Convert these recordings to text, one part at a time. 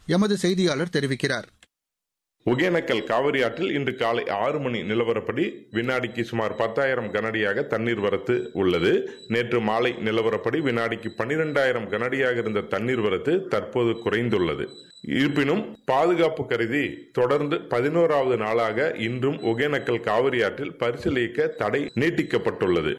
எமது செய்தியாளர் தெரிவிக்கிறார் ஒகேனக்கல் காவிரி ஆற்றில் இன்று காலை ஆறு மணி நிலவரப்படி வினாடிக்கு சுமார் பத்தாயிரம் கனடியாக தண்ணீர் வரத்து உள்ளது நேற்று மாலை நிலவரப்படி வினாடிக்கு பனிரெண்டாயிரம் கனடியாக இருந்த தண்ணீர் வரத்து தற்போது குறைந்துள்ளது இருப்பினும் பாதுகாப்பு கருதி தொடர்ந்து பதினோராவது நாளாக இன்றும் ஒகேனக்கல் காவிரி ஆற்றில் பரிசல் இயக்க தடை நீட்டிக்கப்பட்டுள்ளது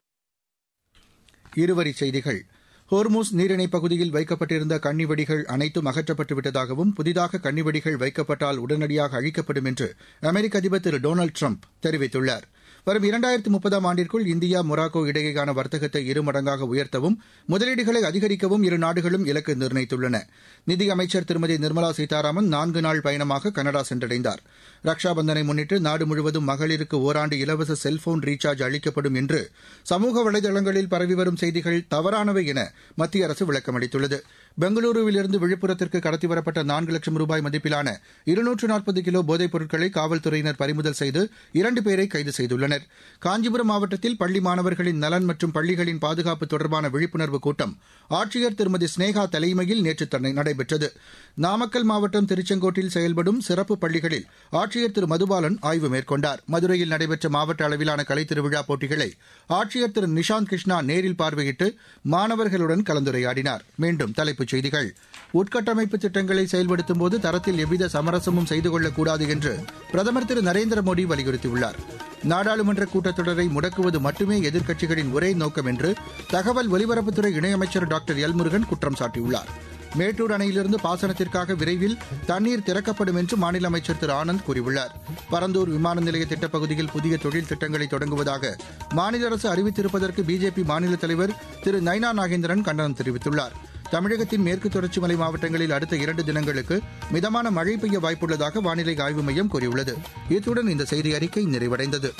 இருவரிச் செய்திகள் ஹோர்மூஸ் நீரிணைப் பகுதியில் வைக்கப்பட்டிருந்த கன்னிவெடிகள் அனைத்தும் அகற்றப்பட்டு விட்டதாகவும் புதிதாக கன்னிவெடிகள் வைக்கப்பட்டால் உடனடியாக அழிக்கப்படும் என்று அமெரிக்க அதிபர் திரு டொனால்டு ட்ரம்ப் தெரிவித்துள்ளார் வரும் இரண்டாயிரத்து முப்பதாம் ஆண்டிற்குள் இந்தியா மொராக்கோ இடையேயான வர்த்தகத்தை இருமடங்காக உயர்த்தவும் முதலீடுகளை அதிகரிக்கவும் இரு நாடுகளும் இலக்கு நிர்ணயித்துள்ளன நிதியமைச்சர் திருமதி நிர்மலா சீதாராமன் நான்கு நாள் பயணமாக கனடா சென்றடைந்தார் ரக்ஷா பந்தனை முன்னிட்டு நாடு முழுவதும் மகளிருக்கு ஓராண்டு இலவச செல்போன் ரீசார்ஜ் அளிக்கப்படும் என்று சமூக வலைதளங்களில் பரவி வரும் செய்திகள் தவறானவை என மத்திய அரசு விளக்கமளித்துள்ளது பெங்களூருவிலிருந்து விழுப்புரத்திற்கு கடத்தி வரப்பட்ட நான்கு லட்சம் ரூபாய் மதிப்பிலான இருநூற்று நாற்பது கிலோ போதைப் பொருட்களை காவல்துறையினர் பறிமுதல் செய்து இரண்டு பேரை கைது செய்துள்ளனர் காஞ்சிபுரம் மாவட்டத்தில் பள்ளி மாணவர்களின் நலன் மற்றும் பள்ளிகளின் பாதுகாப்பு தொடர்பான விழிப்புணர்வு கூட்டம் ஆட்சியர் திருமதி ஸ்னேகா தலைமையில் நேற்று நடைபெற்றது நாமக்கல் மாவட்டம் திருச்செங்கோட்டில் செயல்படும் சிறப்பு பள்ளிகளில் ஆட்சியர் திரு மதுபாலன் ஆய்வு மேற்கொண்டார் மதுரையில் நடைபெற்ற மாவட்ட அளவிலான கலைத்திருவிழா போட்டிகளை ஆட்சியர் திரு நிஷாந்த் கிருஷ்ணா நேரில் பார்வையிட்டு மாணவர்களுடன் கலந்துரையாடினார் மீண்டும் தலைப்புச் செய்திகள் உட்கட்டமைப்பு திட்டங்களை செயல்படுத்தும் போது தரத்தில் எவ்வித சமரசமும் செய்து கொள்ளக்கூடாது என்று பிரதமர் திரு நரேந்திர மோடி வலியுறுத்தியுள்ளார் நாடாளுமன்ற கூட்டத்தொடரை முடக்குவது மட்டுமே எதிர்க்கட்சிகளின் ஒரே நோக்கம் என்று தகவல் ஒலிபரப்புத்துறை இணையமைச்சர் டாக்டர் எல் முருகன் குற்றம் சாட்டியுள்ளார் மேட்டூர் அணையிலிருந்து பாசனத்திற்காக விரைவில் தண்ணீர் திறக்கப்படும் என்று மாநில அமைச்சர் திரு ஆனந்த் கூறியுள்ளார் பரந்தூர் விமான நிலைய திட்டப்பகுதியில் புதிய தொழில் திட்டங்களை தொடங்குவதாக மாநில அரசு அறிவித்திருப்பதற்கு பிஜேபி மாநில தலைவர் திரு நைனா நாகேந்திரன் கண்டனம் தெரிவித்துள்ளார் தமிழகத்தின் மேற்கு தொடர்ச்சி மலை மாவட்டங்களில் அடுத்த இரண்டு தினங்களுக்கு மிதமான மழை பெய்ய வாய்ப்புள்ளதாக வானிலை ஆய்வு மையம் கூறியுள்ளது இத்துடன் இந்த செய்தி அறிக்கை நிறைவடைந்தது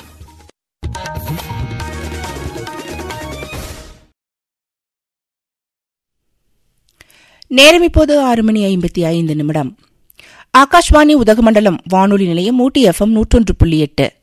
நேரம் இப்போது ஆறு மணி ஐம்பத்தி ஐந்து நிமிடம் ஆகாஷ்வாணி உதகமண்டலம் வானொலி நிலையம் ஊட்டி எஃப்எம் நூற்றொன்று புள்ளி எட்டு